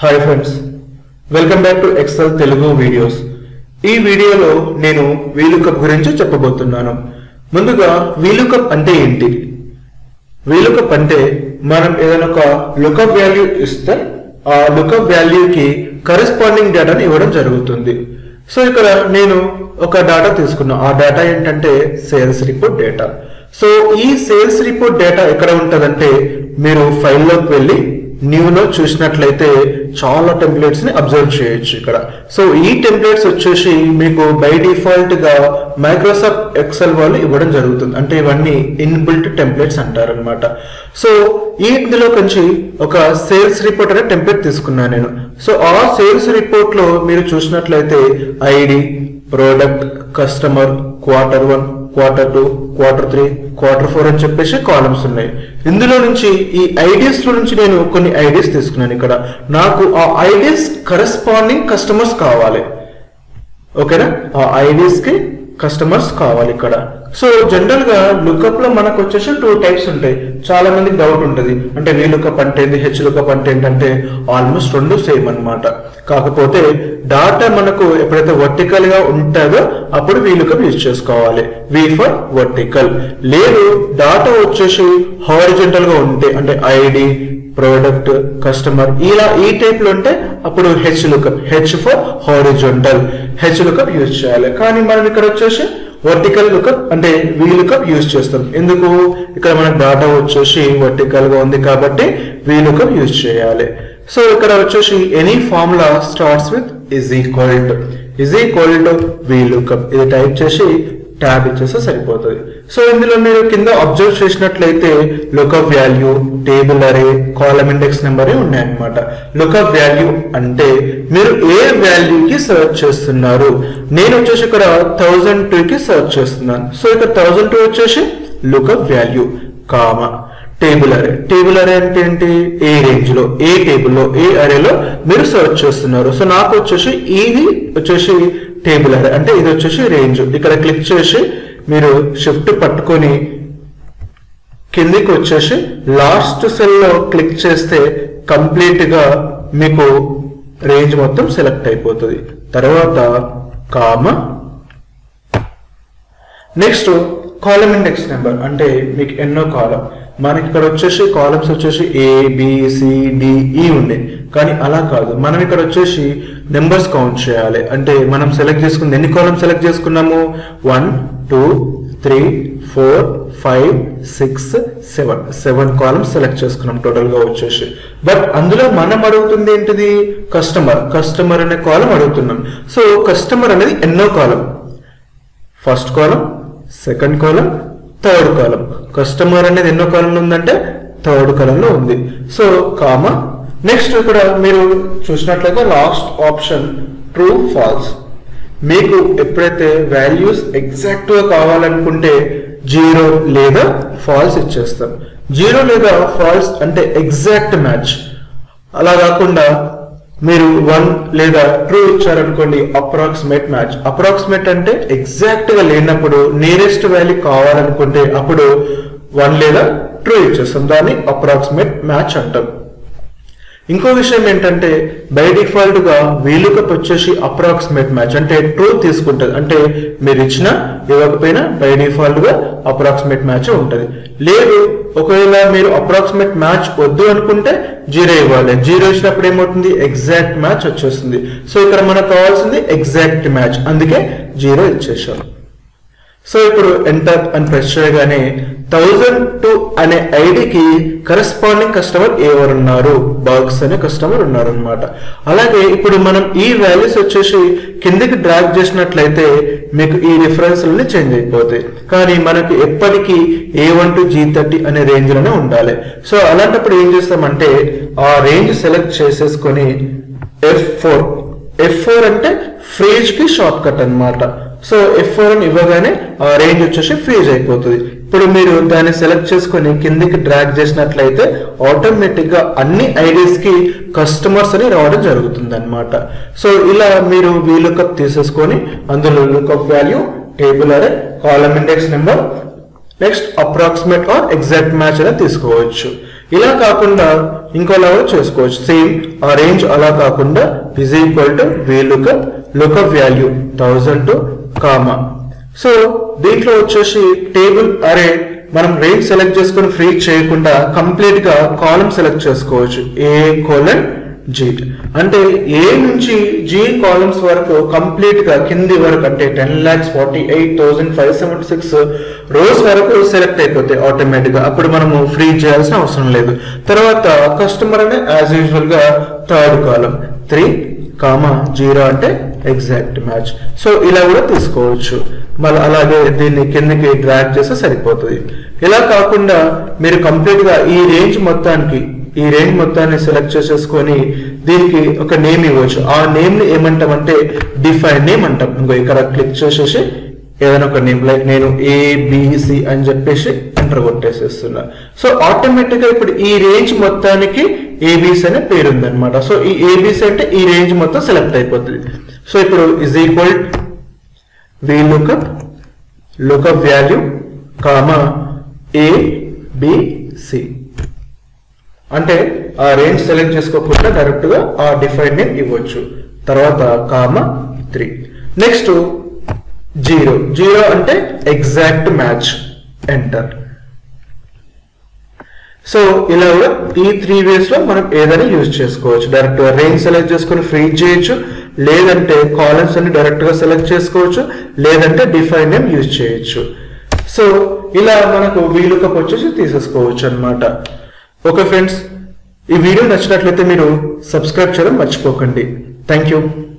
hi friends welcome back to excel Telugu videos ఈ వీడియోలో నేను వీలుకప్ గురించి చెప్పబోతున్నాను ముందుగా వీలుకప్ అంటే ఏంటి వీలుకప్ అంటే మనం ఏదైనా ఒక లుకప్ వాల్యూ ఇస్తే ఆ లుకప్ వాల్యూకి కరెస్పాండింగ్ డేటాని ఇవ్వడం జరుగుతుంది సో ఇక్కడ నేను ఒక డేటా తీసుకున్నా ఆ డేటా ఏంటంటే సేల్స్ రిపోర్ట్ డేటా సో ఈ సేల్స్ రిపోర్ట్ డేటా ఎక్కడ ఉంటుందంటే మీరు ఫైల్లోకి వెళ్ళి న్యూలో చూసినట్లయితే చాలా టెంప్లెట్స్ ని అబ్జర్వ్ చేయొచ్చు ఇక్కడ సో ఈ టెంప్లెట్స్ వచ్చేసి మీకు బై డిఫాల్ట్ గా మైక్రోసాఫ్ట్ ఎక్సెల్ వాళ్ళు ఇవ్వడం జరుగుతుంది అంటే ఇవన్నీ ఇన్బిల్ట్ టెంప్లెట్స్ అంటారు అనమాట సో ఈ ఇందులో నుంచి ఒక సేల్స్ రిపోర్ట్ అనే టెంప్లెట్ తీసుకున్నాను నేను సో ఆ సేల్స్ రిపోర్ట్ లో మీరు చూసినట్లయితే ID product customer quarter one quarter two quarter three quarter four అని చెప్పేసి కాలమ్స్ ఉన్నాయి ఇందులో నుంచి ఈ ఐడియాస్ లో నుంచి నేను కొన్ని ఐడియాస్ తీసుకున్నాను ఇక్కడ నాకు ఆ ఐడియాస్ కరెస్పాండింగ్ కస్టమర్స్ కావాలి ఓకేనా ఆ ఐడియాస్ కి కస్టమర్స్ కావాలి ఇక్కడ సో జనరల్ గా లుకప్ లో మనకు వచ్చేసి టూ టైప్స్ ఉంటాయి చాలా మందికి డౌట్ ఉంటుంది అంటే వి లుకప్ అంటే ఏంది హెచ్ లుకప్ అంటే ఏంటంటే ఆల్మోస్ట్ రెండు సేమ్ అన్నమాట కాకపోతే డాటా మనకు ఎప్పుడైతే వర్టికల్ గా ఉంటుందో అప్పుడు వి లుకప్ యూజ్ చేసుకోవాలి వి ఫర్ వర్టికల్ లేదు డాటా వచ్చేసి హారిజెంటల్ గా ఉంటే అంటే ఐడి ప్రోడక్ట్ కస్టమర్ ఇలా ఈ టైప్ లో ఉంటే అప్పుడు H lookup H for horizontal H lookup use చేయాలి కానీ మనం ఇక్కడ వచ్చేసి వర్టికల్ లుకప్ అంటే వి లుకప్ యూజ్ చేస్తాం ఎందుకు ఇక్కడ మనకు డాటా వచ్చేసి వర్టికల్ గా ఉంది కాబట్టి వి లుకప్ యూజ్ చేయాలి సో ఇక్కడ వచ్చేసి any formula starts with is equal to is equal to we lookup ఇది టైప్ చేసి ట్యాబ్ ఇచ్చేస్తే సరిపోతుంది సో ఇందులో మీరు కింద అబ్జర్వ్ చేసినట్లయితే lookup value table array column index number ఉన్నాయన్నమాట లుకప్ వాల్యూ అంటే మీరు ఏ వాల్యూకి సర్చ్ చేస్తున్నారు నేను వచ్చేసి ఇక్కడ థౌజండ్ టూ కి సర్చ్ చేస్తున్నాను సో ఇక్కడ థౌజండ్ టూ వచ్చేసి lookup value comma table array table అరే అంటే ఏంటి ఏ రేంజ్ లో ఏ టేబుల్లో ఏ అరేలో మీరు సర్చ్ చేస్తున్నారు సో నాకు వచ్చేసి ఇది వచ్చేసి టేబుల్ అరే అంటే ఇది వచ్చేసి రేంజ్ ఇక్కడ క్లిక్ చేసి మీరు షిఫ్ట్ పట్టుకొని కిందికి వచ్చేసి లాస్ట్ సెల్ లో క్లిక్ చేస్తే కంప్లీట్ గా మీకు రేంజ్ మొత్తం సెలెక్ట్ అయిపోతుంది తర్వాత comma next column index number అంటే మీకు ఎన్నో కాలం మనకి ఇక్కడ వచ్చేసి కాలమ్స్ వచ్చేసి ఏ ఈ ఉండే కానీ అలా కాదు మనం ఇక్కడ వచ్చేసి నెంబర్స్ కౌంట్ చేయాలి అంటే మనం సెలెక్ట్ చేసుకుంది ఎన్ని కాలమ్ సెలెక్ట్ చేసుకున్నాము one two three four five six seven seven columns select చేసుకున్నాం టోటల్ గా వచ్చేసి బట్ అందులో మనం అడుగుతుంది ఏంటిది కస్టమర్ కస్టమర్ అనే కాలం అడుగుతున్నాం సో కస్టమర్ అనేది ఎన్నో column first column second column third column customer అనేది ఎన్నో కాలంలో ఉందంటే థర్డ్ కాలంలో ఉంది సో కామ నెక్స్ట్ ఇక్కడ మీరు చూసినట్లయితే లాస్ట్ ఆప్షన్ ట్రూ ఫాల్స్ మీకు ఎప్పుడైతే వాల్యూస్ ఎగ్జాక్ట్ గా కావాలనుకుంటే జీరో లేదా ఫాల్స్ ఇచ్చేస్తాం జీరో లేదా ఫాల్స్ అంటే ఎగ్జాక్ట్ మ్యాచ్ అలా కాకుండా మీరు వన్ లేదా ట్రూ ఇచ్చారనుకోండి అప్రాక్సిమేట్ మ్యాచ్ అప్రాక్సిమేట్ అంటే ఎగ్జాక్ట్ గా లేనప్పుడు నియరెస్ట్ వాల్యూ కావాలనుకుంటే అప్పుడు వన్ లేదా ట్రూ ఇచ్చేస్తాం దాన్ని అప్రాక్సిమేట్ మ్యాచ్ అంటాం ఇంకో విషయం ఏంటంటే బై డిఫాల్ట్ గా వీలుకప్ వచ్చేసి అప్రాక్సిమేట్ మ్యాచ్ అంటే ట్రూ తీసుకుంటది అంటే మీరు ఇచ్చిన ఇవ్వకపోయినా బై డిఫాల్ట్ గా అప్రాక్సిమేట్ మ్యాచ్ ఉంటది లేదు ఒకవేళ మీరు అప్రాక్సిమేట్ మ్యాచ్ వద్దు అనుకుంటే జీరో ఇవ్వాలి జీరో ఇచ్చినప్పుడు ఏమవుతుంది ఎగ్జాక్ట్ మ్యాచ్ వచ్చేస్తుంది సో ఇక్కడ మనకు కావాల్సింది ఎగ్జాక్ట్ మ్యాచ్ అందుకే జీరో ఇచ్చేసాం సో ఇప్పుడు ఎంటర్ అని ప్రెస్ చేయగానే థౌజండ్ టూ అనే ఐడికి కరెస్పాండింగ్ కస్టమర్ ఎవరున్నారు బాక్స్ అనే కస్టమర్ ఉన్నారు అనమాట అలాగే ఇప్పుడు మనం ఈ వాల్యూస్ వచ్చేసి కిందికి డ్రాగ్ చేసినట్లయితే మీకు ఈ రిఫరెన్స్ చేంజ్ అయిపోతాయి కానీ మనకు ఎప్పటికీ A one to G thirty అనే రేంజ్ లోనే ఉండాలి సో అలాంటప్పుడు ఏం చేస్తామంటే ఆ రేంజ్ సెలెక్ట్ చేసేసుకొని ఎఫ్ ఫోర్ ఎఫ్ ఫోర్ అంటే ఫ్రీజ్ కి షార్ట్ కట్ అనమాట సో ఎఫ్ ఫోర్ అని ఇవ్వగానే ఆ రేంజ్ వచ్చేసి ఫ్రీజ్ అయిపోతుంది ఇప్పుడు మీరు దాన్ని సెలెక్ట్ చేసుకొని కిందికి డ్రాగ్ చేసినట్లయితే ఆటోమేటిక్ గా అన్ని ఐడీస్ కి కస్టమర్స్ అని రావడం జరుగుతుంది అనమాట సో ఇలా మీరు వీ లుకప్ తీసేసుకొని అందులో lookup value table array column index number next approximate or exact match అనేది తీసుకోవచ్చు ఇలా కాకుండా ఇంకోలా చేసుకోవచ్చు సేమ్ ఆ రేంజ్ అలా కాకుండా is equal to we VLOOKUP lookup value thousand two comma so దీంట్లో వచ్చేసి టేబుల్ అరే మనం రేంజ్ సెలెక్ట్ చేసుకొని ఫ్రీ చేయకుండా కంప్లీట్ గా కాలం సెలెక్ట్ చేసుకోవచ్చు ఏ కోలన్ జీ అంటే ఏ నుంచి జీ కాలమ్స్ వరకు కంప్లీట్ గా కింది వరకు అంటే ten lakhs forty eight thousand five seventy six rows వరకు సెలెక్ట్ అయిపోతాయి ఆటోమేటిక్ గా అప్పుడు మనము ఫ్రీ చేయాల్సిన అవసరం లేదు తర్వాత కస్టమర్ అనే యాజ్ యూజువల్ గా third column three comma zero అంటే ఎగ్జాక్ట్ మ్యాచ్ సో ఇలా కూడా తీసుకోవచ్చు మళ్ళీ అలాగే దీన్ని కిందకి డ్రాగ్ చేస్తే సరిపోతుంది ఇలా కాకుండా మీరు కంప్లీట్ గా ఈ రేంజ్ మొత్తానికి ఈ రేంజ్ మొత్తాన్ని సెలెక్ట్ చేసేసుకొని దీనికి ఒక నేమ్ ఇవ్వచ్చు ఆ నేమ్ ని ఏమంటామంటే డిఫైన్ నేమ్ అంటాం ఇంకో ఇక్కడ క్లిక్ చేసేసి ఏదైనా ఒక నేమ్ లైక్ నేను ఏబిసి అని చెప్పేసి ఎంటర్ కొట్టేసేస్తున్నా సో ఆటోమేటిక్ గా ఇప్పుడు ఈ రేంజ్ మొత్తానికి ఏబిసి అనే పేరు ఉందన్నమాట సో ఈ ఏబిసి అంటే ఈ రేంజ్ మొత్తం సెలెక్ట్ అయిపోతుంది సో ఇప్పుడు is equal VLOOKUP lookup value comma A BC అంటే ఆ రేంజ్ సెలెక్ట్ చేసుకోకుండా డైరెక్ట్ గా ఆ డిఫైన్ నేమ్ ఇవ్వచ్చు తర్వాత comma three next zero zero అంటే ఎగ్జాక్ట్ మ్యాచ్ ఎంటర్ సో ఇలా కూడా ఈ త్రీ వేస్ లో మనం ఏదైనా యూజ్ చేసుకోవచ్చు డైరెక్ట్ గా రేంజ్ సెలెక్ట్ చేసుకొని ఫ్రీ చేయొచ్చు లేదంటే కాలమ్స్ అన్ని డైరెక్ట్ గా సెలెక్ట్ చేసుకోవచ్చు లేదంటే డిఫైన్ నేమ్ యూజ్ చేయొచ్చు సో ఇలా మనకు వీలుకప్ వచ్చేసి తీసేసుకోవచ్చు అన్నమాట ఓకే ఫ్రెండ్స్ ఈ వీడియో నచ్చినట్లయితే మీరు సబ్స్క్రైబ్ చేయడం మర్చిపోకండి థ్యాంక్ యూ